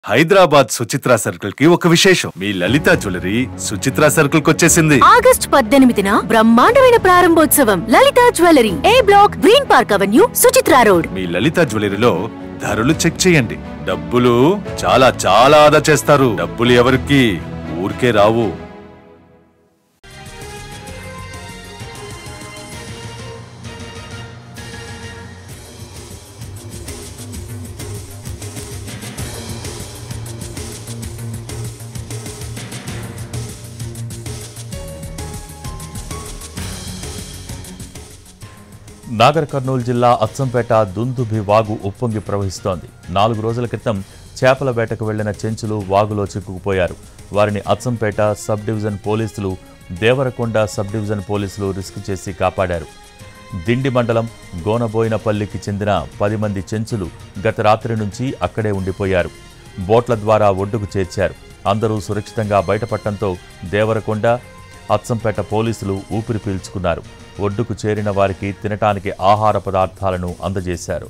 Hyderabad Suchitra circle కి ఒక విశేషం మీ లలిత జ్యువెలరీ సుచిత్ర సర్కిల్ కి వచ్చేసింది ఆగస్ట్ పద్దెనిమిదిన బ్రహ్మాండమైన ప్రారంభోత్సవం Lalitha jewellery A block green park avenue Suchitra road మీ లలిత జ్యువెలరీలో ధరలు చెక్ చేయండి డబ్బులు చాలా చాలా ఆదా చేస్తారు డబ్బులు ఎవరికి ఊరికే రావు నాగర్ కర్నూలు జిల్లా అచ్చంపేట దుందుభి వాగు ఉప్పొంగి ప్రవహిస్తోంది నాలుగు రోజుల క్రితం చేపల వేటకు వెళ్లిన చెంచులు వాగులో చిక్కుకుపోయారు వారిని అచ్చంపేట సబ్ డివిజన్ పోలీసులు దేవరకొండ సబ్ డివిజన్ పోలీసులు రిస్క్ చేసి కాపాడారు దిండి మండలం గోనబోయినపల్లికి చెందిన పది మంది చెంచులు గత రాత్రి నుంచి అక్కడే ఉండిపోయారు బోట్ల ద్వారా ఒడ్డుకు చేర్చారు అందరూ సురక్షితంగా బయటపడటంతో దేవరకొండ అచ్చంపేట పోలీసులు ఊపిరి పీల్చుకున్నారు ఒడ్డుకు చేరిన వారికి తినటానికి ఆహార పదార్థాలను అందజేశారు